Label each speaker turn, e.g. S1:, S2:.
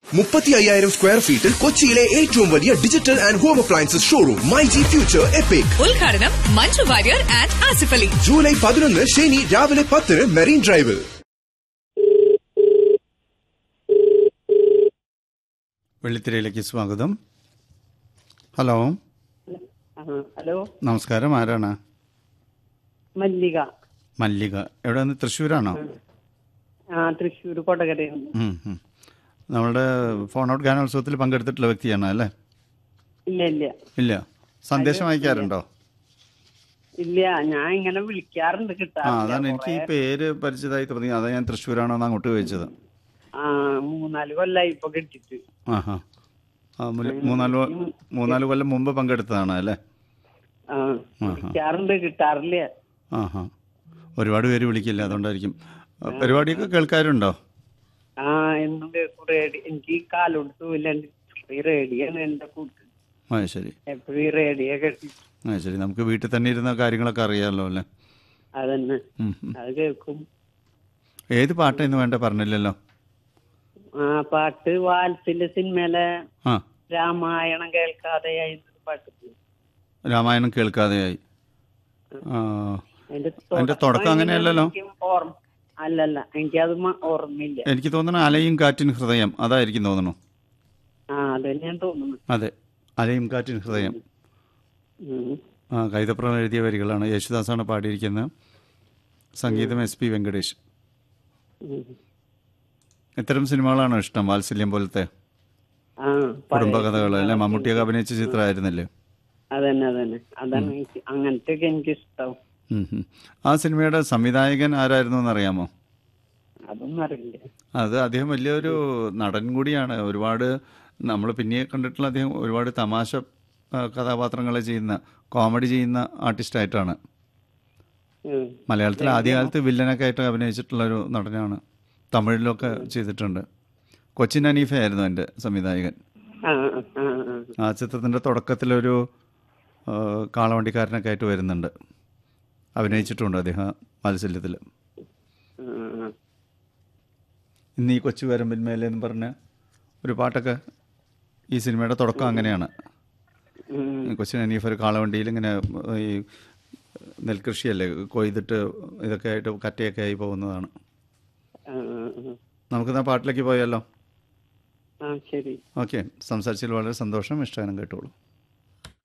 S1: മുപ്പത്തി അയ്യായിരം സ്ക്വയർ ഫീറ്റിൽ കൊച്ചിയിലെ ഏറ്റവും വലിയ digital and home appliances showroom my G future epic
S2: ഉദ്ഘാടനം മഞ്ജു വാര്യർ ആൻഡ് ആസിഫ് അലി
S1: ജൂലൈ പതിനൊന്ന് ശനി രാവിലെ പത്തിന് മെറീൻ ഡ്രൈവിൽ
S3: വെള്ളിത്തിരയിലേക്ക് സ്വാഗതം ഹലോ
S4: ആ, ഹലോ
S3: നമസ്കാരം ആരാണ്
S4: മല്ലിക
S3: മല്ലിക എവിടെ നിന്ന് തൃശ്ശൂരാണോ
S4: ആ തൃശ്ശൂർ കൊടകരയിൽ നിന്ന്.
S3: ഉം, ഉം. നമ്മളുടെ ഫോൺ ഔട്ട് ഗാനോത്സവത്തിൽ പങ്കെടുത്തിട്ടുള്ള വ്യക്തിയാണ് അല്ലേ
S4: ഇല്ല ഇല്ല
S3: ഇല്ല സന്ദേശം അയക്കാറുണ്ടോ
S4: ഇല്ല ഞാൻ ഇങ്ങനെ വിളിക്കാറുണ്ട്
S3: ആ
S4: കിട്ടാറില്ല
S3: അതാണ് എനിക്ക് ഈ പേര് പരിചിതമായി തോന്നി അതാ ഞാൻ തൃശ്ശൂരാണോ എന്ന് അങ്ങോട്ട് ചോദിച്ചത്
S4: ആ മൂന്നാല് കൊല്ലായി ഇപ്പൊ കിട്ടിട്ട്
S3: ആഹാ ആ മുല- മൂന്നാല് കൊ- മൂന്നാല് കൊല്ലം മുമ്പ് പങ്കെടുത്തതാണ് അല്ലേ
S4: ആ വിളിക്കാറുണ്ട് കിട്ടാറില്ല
S3: ആഹാ ഒരുപാട് പേര് വിളിക്കില്ല അതുകൊണ്ടായിരിക്കും ആ, പരിപാടിയൊക്കെ കേൾക്കാറുണ്ടോ
S4: ആ എന്നും കേൾക്കും റേഡിയോ എനിക്ക് ഈ കാലോട് തൂല്ലാണ്ട് ഈ റേഡിയാണ് എന്റെ കൂട്ട്
S3: ആ ശരി
S4: എപ്പോഴും ഈ റേഡിയോ കേട്ടി
S3: ആ ശരി നമുക്ക് വീട്ടിൽ തന്നെ ഇരുന്ന കാര്യങ്ങളൊക്കെ അറിയാമല്ലോ അല്ലേ
S4: അതന്നെ
S3: ഉം, ഉം.
S4: അത് കേൾക്കും
S3: ഏത് പാട്ടാ ഇന്ന് വേണ്ട പറഞ്ഞില്ലല്ലോ
S4: ആ പാട്ട് വാത്സല്യ സിനിമയിലെ
S3: ആ
S4: രാമായണം കേൾക്കാതെയായി എന്നൊരു പാട്ട്
S3: രാമായണം കേൾക്കാതെയായി ആ,
S4: അതിന്റെ
S3: അതിന്റെ തുടക്കം അങ്ങനെയല്ലല്ലോ
S4: എനിക്ക് ഓർമ്മ അല്ലല്ല എനിക്കത് മ- ഓർമ്മയില്ല
S3: എനിക്ക് തോന്നുന്നു അലയും കാറ്റിൻ ഹൃദയം അതായിരിക്കും തോന്നുന്നു
S4: ആ അത് തന്നെയാണ് തോന്നുന്നു
S3: അതെ അലയും കാറ്റിൻ ഹൃദയം
S4: ഉം.
S3: ആ കൈതപ്രം എഴുതിയ വരികളാണ് യേശുദാസാണ് പാടിയിരിക്കുന്നത് സംഗീതം എസ് പി വെങ്കടേഷ്
S4: ഉം.
S3: ഇത്തരം സിനിമകളാണോ ഇഷ്ടം വാത്സല്യം പോലത്തെ
S4: ആ
S3: കുടുംബകഥകൾ അല്ലെ മമ്മൂട്ടിയൊക്കെ അഭിനയിച്ച ചിത്രമായിരുന്നില്ലേ
S4: അതന്നെ അതന്നെ അതാണ് എനിക്ക് അങ്ങനത്തെ ഒക്കെ എനിക്ക് ഇഷ്ടം
S3: ഉം, ഉം. ആ സിനിമയുടെ സംവിധായകൻ ആരായിരുന്നു എന്നറിയാമോ
S4: അതൊന്നും അറിയില്ല
S3: അത് അദ്ദേഹം വലിയൊരു നടൻ കൂടിയാണ് ഒരുപാട് നമ്മൾ പിന്നെ കണ്ടിട്ടുള്ള അദ്ദേഹം ഒരുപാട് തമാശ ആ, കഥാപാത്രങ്ങളെ ചെയ്യുന്ന കോമഡി ചെയ്യുന്ന ആർട്ടിസ്റ്റായിട്ടാണ്
S4: ഉം.
S3: മലയാളത്തിൽ ആദ്യകാലത്ത് വില്ലനൊക്കെ ആയിട്ട് അഭിനയിച്ചിട്ടുള്ള ഒരു നടനാണ് തമിഴിലൊക്കെ ചെയ്തിട്ടുണ്ട് കൊച്ചിൻ അനീഫയായിരുന്നു എൻ്റെ സംവിധായകൻ
S4: ആ ആ, ആ, ആ.
S3: ആ ചിത്രത്തിൻ്റെ തുടക്കത്തിലൊരു ആ, കാളവണ്ടിക്കാരനൊക്കെ ആയിട്ട് വരുന്നുണ്ട് അഭിനയിച്ചിട്ടുണ്ട് അദ്ദേഹം വാത്സല്യത്തിൽ
S4: ആ, ആ.
S3: ഇന്ന് ഈ കൊച്ചു വരമ്പിന്മേലെ എന്ന് പറഞ്ഞ ഒരു പാട്ടൊക്കെ ഈ സിനിമയുടെ തുടക്കം അങ്ങനെയാണ്
S4: ഉം.
S3: കൊച്ചിൻ അനീഫ് ഒരു കാളവണ്ടിയിൽ ഇങ്ങനെ ഈ നെൽകൃഷിയല്ലേ കൊയ്തിട്ട് ഇതൊക്കെ ആയിട്ട് കറ്റയൊക്കെ ആയി പോകുന്നതാണ്
S4: ആ, ആ, ആ.
S3: നമുക്കിന്ന് ആ പാട്ടിലേക്ക് പോയാലോ
S4: ആ ശരി
S3: ഓക്കെ സംസാരിച്ചതിൽ വളരെ സന്തോഷം ഇഷ്ടഗാനം കേട്ടോളൂ